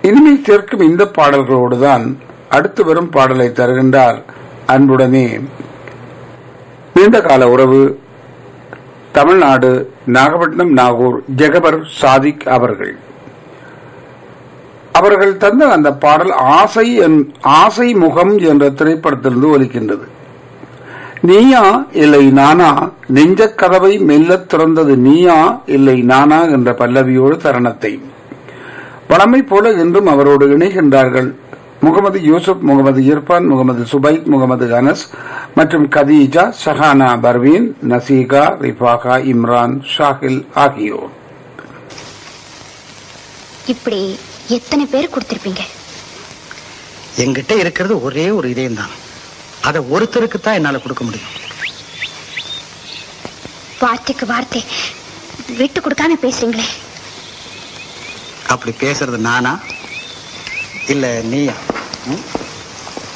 இனிமை சேர்க்கும் இந்த பாடல்களோடுதான் அடுத்து வரும் பாடலை தருகின்றார் அன்புடனே நீண்ட கால உறவு தமிழ்நாடு நாகப்பட்டினம் நாகூர் ஜெகபர் சாதிக் அவர்கள் அவர்கள் தந்த அந்த பாடல் ஆசை என்- ஆசை முகம் என்ற திரைப்படத்திலிருந்து ஒலிக்கின்றது நீயா இல்லை நானா நெஞ்சக் கதவை மெல்லத் திறந்தது நீயா இல்லை நானா என்ற பல்லவியோடு தருணத்தை வளமை போல இன்றும் அவரோடு இணைகின்றார்கள் முகமது யூசுப் முகமது இர்பான் முகமது சுபைக் முகமது அனஸ் மற்றும் கதீஜா ஷஹானா பர்வீன் நசீகா ரிஃபாகா இம்ரான் ஷாஹில் ஆகியோர் இப்படி எத்தனை பேர் கொடுத்திருப்பீங்க என்கிட்ட இருக்கிறது ஒரே ஒரு இதயம் தான் அதை ஒருத்தருக்கு தான் என்னால கொடுக்க முடியும் வார்த்தைக்கு வார்த்தை விட்டு கொடுக்காம பேசுறீங்களே அப்படி பேசுறது நானா இல்ல நீயா ம்?